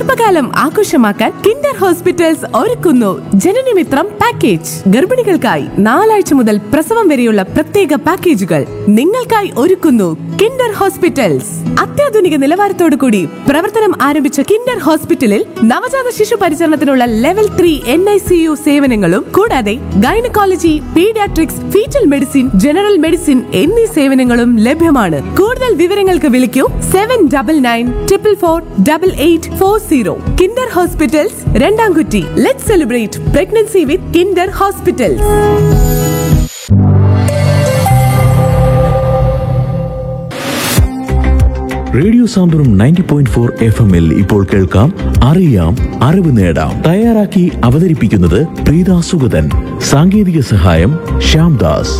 ഗർഭകാലം ആഘോഷമാക്കാൻ Kinder hospitals ഒരുക്കുന്നു ജനനമിത്രം പാക്കേജ് ഗർഭിണികൾക്കായി നാലാഴ്ച മുതൽ പ്രസവം വരെയുള്ള പ്രത്യേക പാക്കേജുകൾ നിങ്ങൾക്കായി ഒരുക്കുന്നു കിൻഡർ ഹോസ്പിറ്റൽസ് അത്യാധുനിക നിലവാരത്തോടു കൂടി പ്രവർത്തനം ആരംഭിച്ച കിൻഡർ ഹോസ്പിറ്റലിൽ നവജാത ശിശു പരിചരണത്തിനുള്ള level three N I C U സേവനങ്ങളും കൂടാതെ gynaecology paediatrics foetal medicine general medicine എന്നീ സേവനങ്ങളും ലഭ്യമാണ് കൂടുതൽ വിവരങ്ങൾക്ക് വിളിക്കൂ seven double nine triple four double eight four zero Kinder hospitals Randamkutty let celebrate pregnancy with Kinder hospitals radio Santhwanam ninety point four F എമ്മിൽ ഇപ്പോൾ കേൾക്കാം അറിയാം അറിവ് നേടാം തയ്യാറാക്കി അവതരിപ്പിക്കുന്നത് പ്രീത സുഗതൻ സാങ്കേതിക സഹായം ശ്യാംദാസ്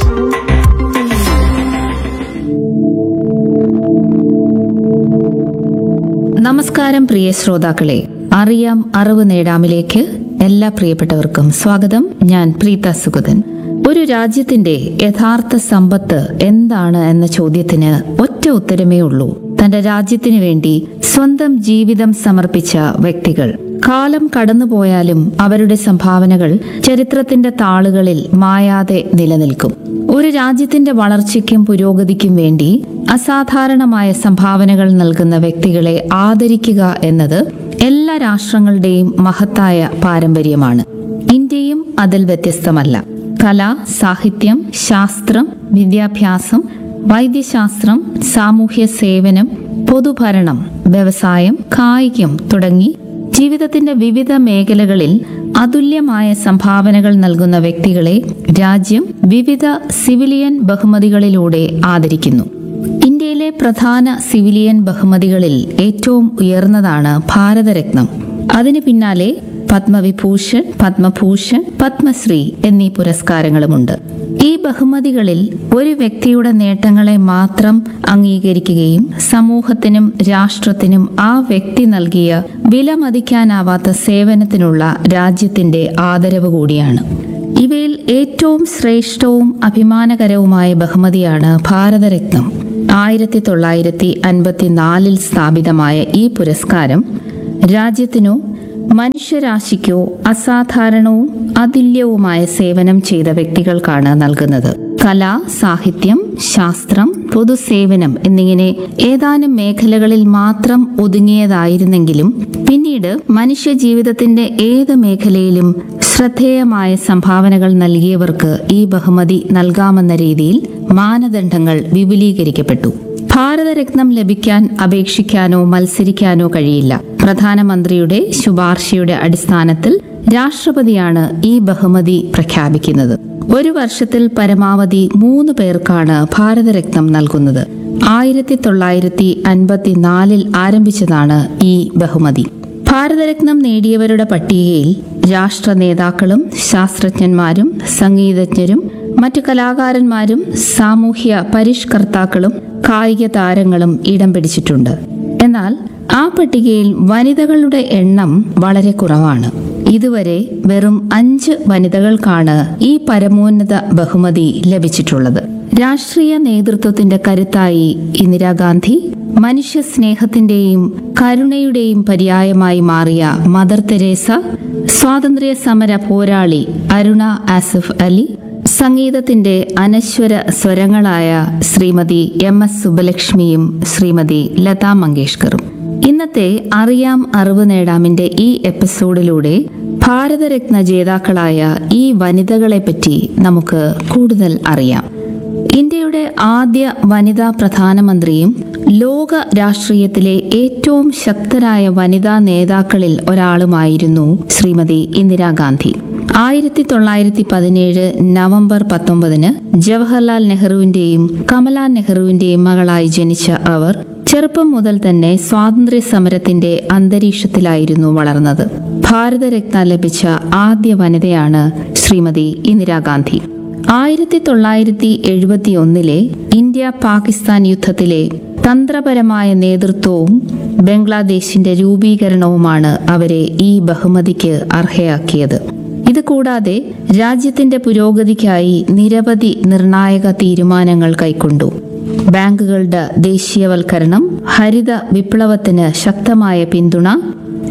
നമസ്കാരം പ്രിയ ശ്രോതാക്കളെ അറിയാം അറിവ് നേടാമിലേക്ക് എല്ലാ പ്രിയപ്പെട്ടവർക്കും സ്വാഗതം ഞാൻ പ്രീത സുഗതൻ ഒരു രാജ്യത്തിന്റെ യഥാർത്ഥ സമ്പത്ത് എന്താണ് എന്ന ചോദ്യത്തിന് ഒറ്റ ഉത്തരമേ ഉള്ളൂ തന്റെ രാജ്യത്തിനു വേണ്ടി സ്വന്തം ജീവിതം സമർപ്പിച്ച വ്യക്തികൾ കാലം കടന്നുപോയാലും അവരുടെ സംഭാവനകൾ ചരിത്രത്തിന്റെ താളുകളിൽ മായാതെ നിലനിൽക്കും ഒരു രാജ്യത്തിന്റെ വളർച്ചയ്ക്കും പുരോഗതിക്കും വേണ്ടി അസാധാരണമായ സംഭാവനകൾ നൽകുന്ന വ്യക്തികളെ ആദരിക്കുക എന്നത് എല്ലാ രാഷ്ട്രങ്ങളുടെയും മഹത്തായ പാരമ്പര്യമാണ് ഇന്ത്യയും അതിൽ വ്യത്യസ്തമല്ല കല സാഹിത്യം ശാസ്ത്രം വിദ്യാഭ്യാസം വൈദ്യശാസ്ത്രം സാമൂഹ്യ സേവനം പൊതുഭരണം വ്യവസായം കായികം തുടങ്ങി ജീവിതത്തിന്റെ വിവിധ മേഖലകളിൽ അതുല്യമായ സംഭാവനകൾ നൽകുന്ന വ്യക്തികളെ രാജ്യം വിവിധ സിവിലിയൻ ബഹുമതികളിലൂടെ ആദരിക്കുന്നു ഇന്ത്യയിലെ പ്രധാന സിവിലിയൻ ബഹുമതികളിൽ ഏറ്റവും ഉയർന്നതാണ് ഭാരതരത്നം അതിനു പിന്നാലെ പത്മവിഭൂഷൺ പത്മഭൂഷൺ പത്മശ്രീ എന്നീ പുരസ്കാരങ്ങളുമുണ്ട് ഈ ബഹുമതികളിൽ ഒരു വ്യക്തിയുടെ നേട്ടങ്ങളെ മാത്രം അംഗീകരിക്കുകയും സമൂഹത്തിനും രാഷ്ട്രത്തിനും ആ വ്യക്തി നൽകിയ വിലമതിക്കാനാവാത്ത സേവനത്തിനുള്ള രാജ്യത്തിന്റെ ആദരവ് കൂടിയാണ് ഇവയിൽ ഏറ്റവും ശ്രേഷ്ഠവും അഭിമാനകരവുമായ ബഹുമതിയാണ് ഭാരതരത്നം ആയിരത്തി തൊള്ളായിരത്തി അൻപത്തിനാലിൽ സ്ഥാപിതമായ ഈ പുരസ്കാരം രാജ്യത്തിനോ മനുഷ്യരാശിക്കോ അസാധാരണവും അതുല്യവുമായ സേവനം ചെയ്ത വ്യക്തികൾക്കാണ് നൽകുന്നത് കല സാഹിത്യം ശാസ്ത്രം പൊതുസേവനം എന്നിങ്ങനെ ഏതാനും മേഖലകളിൽ മാത്രം ഒതുങ്ങിയതായിരുന്നെങ്കിലും പിന്നീട് മനുഷ്യ ജീവിതത്തിന്റെ ഏത് മേഖലയിലും ശ്രദ്ധേയമായ സംഭാവനകൾ നൽകിയവർക്ക് ഈ ബഹുമതി നൽകാമെന്ന രീതിയിൽ മാനദണ്ഡങ്ങൾ വിപുലീകരിക്കപ്പെട്ടു ഭാരതരത്നം ലഭിക്കാൻ അപേക്ഷിക്കാനോ മത്സരിക്കാനോ കഴിയില്ല പ്രധാനമന്ത്രിയുടെ ശുപാർശയുടെ അടിസ്ഥാനത്തിൽ രാഷ്ട്രപതിയാണ് ഈ ബഹുമതി പ്രഖ്യാപിക്കുന്നത് ഒരു വർഷത്തിൽ പരമാവധി മൂന്ന് പേർക്കാണ് ഭാരതരത്നം നൽകുന്നത് ആയിരത്തി തൊള്ളായിരത്തി അൻപത്തിനാലിൽ ആരംഭിച്ചതാണ് ഈ ബഹുമതി ഭാരതരത്നം നേടിയവരുടെ പട്ടികയിൽ രാഷ്ട്ര നേതാക്കളും ശാസ്ത്രജ്ഞന്മാരും സംഗീതജ്ഞരും മറ്റു കലാകാരന്മാരും സാമൂഹ്യ പരിഷ്കർത്താക്കളും കായിക താരങ്ങളും ഇടം പിടിച്ചിട്ടുണ്ട് എന്നാൽ ആ പട്ടികയിൽ വനിതകളുടെ എണ്ണം വളരെ കുറവാണ് ഇതുവരെ വെറും അഞ്ച് വനിതകൾക്കാണ് ഈ പരമോന്നത ബഹുമതി ലഭിച്ചിട്ടുള്ളത് രാഷ്ട്രീയ നേതൃത്വത്തിന്റെ കരുത്തായി ഇന്ദിരാഗാന്ധി മനുഷ്യ സ്നേഹത്തിന്റെയും കരുണയുടെയും പര്യായമായി മാറിയ മദർ തെരേസ സ്വാതന്ത്ര്യ സമര പോരാളി അരുണ ആസിഫ് അലി സംഗീതത്തിന്റെ അനശ്വര സ്വരങ്ങളായ ശ്രീമതി എം എസ് സുബലക്ഷ്മിയും ശ്രീമതി ലതാ മങ്കേഷ്കറും ഇന്നത്തെ അറിയാം അറിവ് നേടാമിന്റെ ഈ എപ്പിസോഡിലൂടെ ഭാരതരത്ന ജേതാക്കളായ ഈ വനിതകളെപ്പറ്റി നമുക്ക് കൂടുതൽ അറിയാം ഇന്ത്യയുടെ ആദ്യ വനിതാ പ്രധാനമന്ത്രിയും ലോക രാഷ്ട്രീയത്തിലെ ഏറ്റവും ശക്തരായ വനിതാ നേതാക്കളിൽ ഒരാളുമായിരുന്നു ശ്രീമതി ഇന്ദിരാഗാന്ധി ആയിരത്തി തൊള്ളായിരത്തി പതിനേഴ് നവംബർ പത്തൊമ്പതിന് ജവഹർലാൽ നെഹ്റുവിന്റെയും കമല നെഹ്റുവിന്റെയും മകളായി ജനിച്ച അവർ ചെറുപ്പം മുതൽ തന്നെ സ്വാതന്ത്ര്യ സമരത്തിന്റെ അന്തരീക്ഷത്തിലായിരുന്നു വളർന്നത് ഭാരതരത്ന ലഭിച്ച ആദ്യ വനിതയാണ് ശ്രീമതി ഇന്ദിരാഗാന്ധി ആയിരത്തി തൊള്ളായിരത്തി എഴുപത്തി ഒന്നിലെ ഇന്ത്യ പാകിസ്ഥാൻ യുദ്ധത്തിലെ തന്ത്രപരമായ നേതൃത്വവും ബംഗ്ലാദേശിന്റെ രൂപീകരണവുമാണ് അവരെ ഈ ബഹുമതിക്ക് അർഹയാക്കിയത് ഇത് കൂടാതെ രാജ്യത്തിന്റെ പുരോഗതിക്കായി നിരവധി നിർണായക തീരുമാനങ്ങൾ കൈക്കൊണ്ടു ബാങ്കുകളുടെ ദേശീയവൽക്കരണം ഹരിത വിപ്ലവത്തിന് ശക്തമായ പിന്തുണ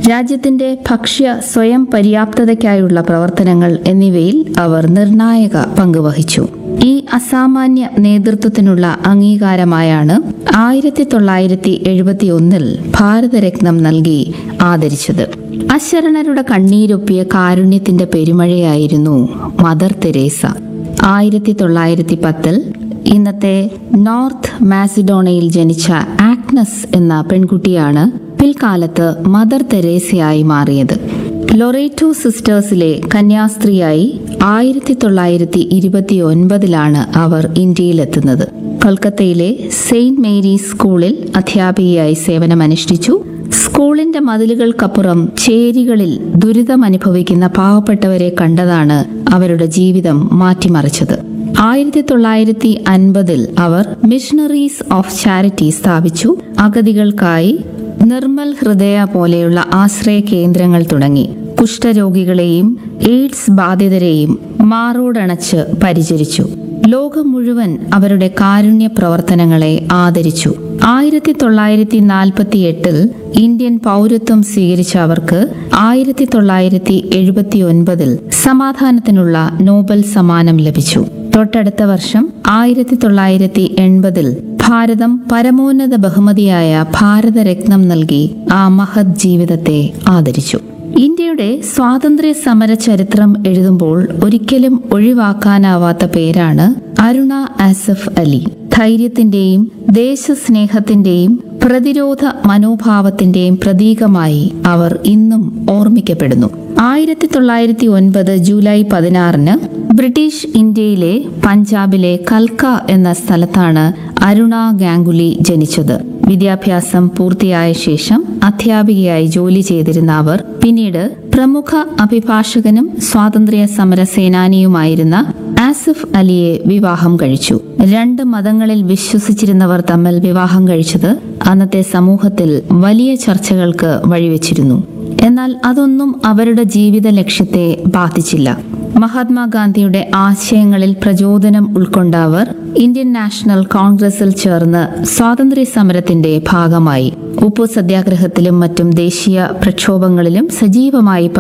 രാജ്യത്തിന്റെ ഭക്ഷ്യ സ്വയം പര്യാപ്തതയ്ക്കായുള്ള പ്രവർത്തനങ്ങൾ എന്നിവയിൽ അവർ നിർണായക പങ്കുവഹിച്ചു ഈ അസാമാന്യ നേതൃത്വത്തിനുള്ള അംഗീകാരമായാണ് ആയിരത്തി തൊള്ളായിരത്തി എഴുപത്തി ഒന്നിൽ ഭാരതരത്നം നൽകി ആദരിച്ചത് അശരണരുടെ കണ്ണീരൊപ്പിയ കാരുണ്യത്തിന്റെ പെരുമഴയായിരുന്നു മദർ തെരേസ ആയിരത്തി തൊള്ളായിരത്തി പത്തിൽ ഇന്നത്തെ നോർത്ത് മാസിഡോണയിൽ ജനിച്ച ആഗ്നസ് എന്ന പെൺകുട്ടിയാണ് പിൽക്കാലത്ത് മദർ തെരേസയായി മാറിയത് ലൊറേറ്റോ സിസ്റ്റേഴ്സിലെ കന്യാസ്ത്രീയായി ആയിരത്തി തൊള്ളായിരത്തി ഇരുപത്തി ഒൻപതിലാണ് അവർ ഇന്ത്യയിലെത്തുന്നത് കൊൽക്കത്തയിലെ സെയിന്റ് മേരീസ് സ്കൂളിൽ അധ്യാപികയായി സേവനമനുഷ്ഠിച്ചു സ്കൂളിന്റെ മതിലുകൾക്കപ്പുറം ചേരികളിൽ ദുരിതമനുഭവിക്കുന്ന പാവപ്പെട്ടവരെ കണ്ടതാണ് അവരുടെ ജീവിതം മാറ്റിമറിച്ചത് ആയിരത്തി തൊള്ളായിരത്തി അൻപതിൽ അവർ മിഷണറീസ് ഓഫ് ചാരിറ്റി സ്ഥാപിച്ചു അഗതികൾക്കായി നിർമ്മൽ ഹൃദയ പോലെയുള്ള ആശ്രയ കേന്ദ്രങ്ങൾ തുടങ്ങി കുഷ്ഠരോഗികളെയും എയ്ഡ്സ് ബാധിതരെയും മാറോടണച്ച് പരിചരിച്ചു ലോകം മുഴുവൻ അവരുടെ കാരുണ്യ പ്രവർത്തനങ്ങളെ ആദരിച്ചു ആയിരത്തി തൊള്ളായിരത്തി നാൽപ്പത്തി എട്ടിൽ ഇന്ത്യൻ പൗരത്വം സ്വീകരിച്ച അവർക്ക് ആയിരത്തി തൊള്ളായിരത്തി എഴുപത്തി ഒൻപതിൽ സമാധാനത്തിനുള്ള നോബൽ സമ്മാനം ലഭിച്ചു തൊട്ടടുത്ത വർഷം ആയിരത്തി തൊള്ളായിരത്തി എൺപതിൽ ഭാരതം പരമോന്നത ബഹുമതിയായ ഭാരതരത്നം നൽകി ആ മഹത് ജീവിതത്തെ ആദരിച്ചു ഇന്ത്യയുടെ സ്വാതന്ത്ര്യ സമര ചരിത്രം എഴുതുമ്പോൾ ഒരിക്കലും ഒഴിവാക്കാനാവാത്ത പേരാണ് അരുണ ആസഫ് അലി ധൈര്യത്തിന്റെയും ദേശസ്നേഹത്തിന്റെയും പ്രതിരോധ മനോഭാവത്തിന്റെയും പ്രതീകമായി അവർ ഇന്നും ഓർമ്മിക്കപ്പെടുന്നു ആയിരത്തി തൊള്ളായിരത്തി ഒൻപത് ജൂലൈ പതിനാറിന് ബ്രിട്ടീഷ് ഇന്ത്യയിലെ പഞ്ചാബിലെ കൽക്ക എന്ന സ്ഥലത്താണ് അരുണ ഗാംഗുലി ജനിച്ചത് വിദ്യാഭ്യാസം പൂർത്തിയായ ശേഷം അധ്യാപികയായി ജോലി ചെയ്തിരുന്ന അവർ പിന്നീട് പ്രമുഖ അഭിഭാഷകനും സ്വാതന്ത്ര്യ സമര സേനാനിയുമായിരുന്ന ആസിഫ് അലിയെ വിവാഹം കഴിച്ചു രണ്ട് മതങ്ങളിൽ വിശ്വസിച്ചിരുന്നവർ തമ്മിൽ വിവാഹം കഴിച്ചത് അന്നത്തെ സമൂഹത്തിൽ വലിയ ചർച്ചകൾക്ക് വഴിവെച്ചിരുന്നു എന്നാൽ അതൊന്നും അവരുടെ ജീവിത ലക്ഷ്യത്തെ ബാധിച്ചില്ല മഹാത്മാഗാന്ധിയുടെ ആശയങ്ങളിൽ പ്രചോദനം ഉൾക്കൊണ്ട അവർ ഇന്ത്യൻ നാഷണൽ കോൺഗ്രസിൽ ചേർന്ന് സ്വാതന്ത്ര്യ സമരത്തിന്റെ ഭാഗമായി ഉപ്പു സത്യാഗ്രഹത്തിലും മറ്റും ദേശീയ പ്രക്ഷോഭങ്ങളിലും സജീവമായി